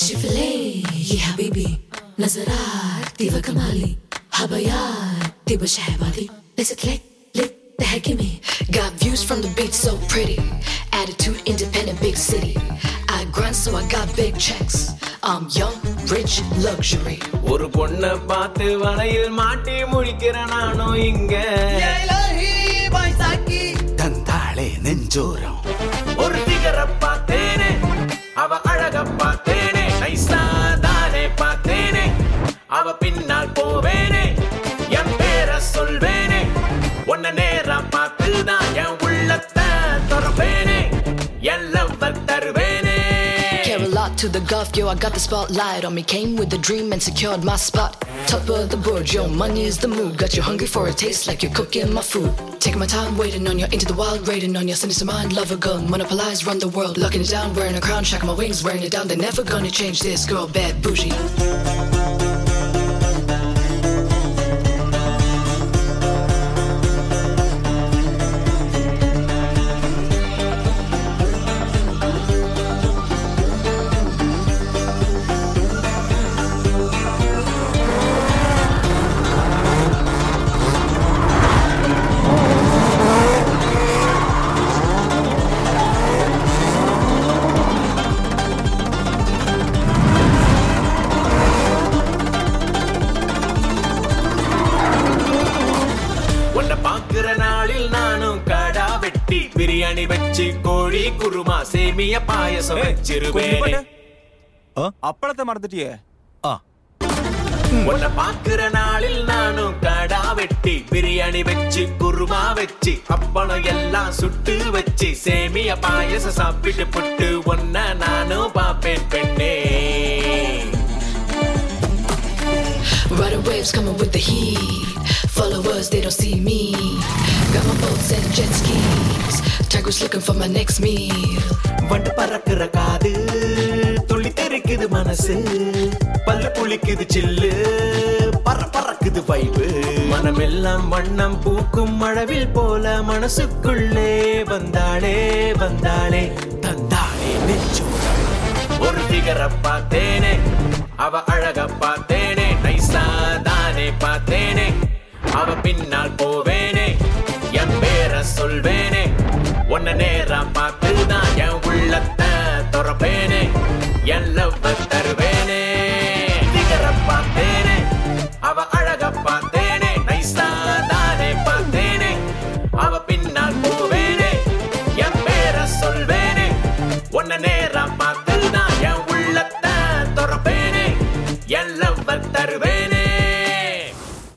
شفلي يا حبيبي نظرات ديفا كمالي حبايات ديبا شهبادي ليست لك لك تحكمي Got views from the beach so pretty Attitude independent big city I grind so I got big checks I'm young, rich, luxury ஒரு பொண்ண பார்த்து வலையில் மாட்டி முழிக்கிற நானும் இங்க தந்தாளே நெஞ்சோரம் ஒரு திகர பார்த்தேனே அவ அழக பார்த்தேனே நைசா தானே பார்த்தேனே அவ பின்னால் போவேனே என் பேரை சொல்வேனே உன்னை நேரா பார்த்துதான் என் உள்ளத்தை துறப்பேனே என் லவ் தருவேனே Care a lot to the Gulf, yo, I got the spotlight on me. Came with a dream and secured my spot. Top of the board, yo, money is the mood. Got you hungry for a taste like you're cooking my food. Taking my time, waiting on you, into the wild, raiding on you. Sinister mind, love a gun, monopolize, run the world. Locking it down, wearing a crown, shacking my wings, wearing it down. They're never gonna change this girl, bad bougie. உன்னை பாக்குற நாளில் நானும் கடா வெட்டி பிரியாணி வச்சு கோழி குருமா சேமிய பாயசம் வச்சிருவேன் அப்பளத்தை மறந்துட்டியே உன்னை பாக்குற நாளில் நானும் கடா வெட்டி பிரியாணி வச்சு குருமா வச்சு அப்பளம் எல்லாம் சுட்டு வச்சு சேமிய பாயசம் சாப்பிட்டு புட்டு ஒன்ன நானும் பாப்பேன் பெண்ணே Rider waves coming with the heat. Followers, they don't see me. Got my boats and jet skis. Tigers looking for my next meal. வண்டு பறக்குற காது துள்ளி தெறிக்குது மனசு பல்லு புளிக்குது சில்லு பற பறக்குது வைப்பு மனமெல்லாம் வண்ணம் பூக்கும் மழவில் போல மனசுக்குள்ளே வந்தாளே வந்தாளே தந்தாளே நெஞ்சோரம் ஒரு திகர பார்த்தேனே அவ அழக பார்த்தேனே நைசா தானே பார்த்தேனே அவ பின்னால் போவேனே என் பேரை சொல்வேனே உன்னை நேரா பார்த்துதான் என் உள்ளத்தை துறப்பேனே என் லவ் தருவேனே திகர பார்த்தேனே அவ அழக பார்த்தேனே நைசா தானே பார்த்தேனே அவ பின்னால் போவேனே என் பேரை சொல்வேனே உன்னை நேரா பார்த்துதான் என் உள்ளத்தை துறப்பேனே என் லவ் தருவேனே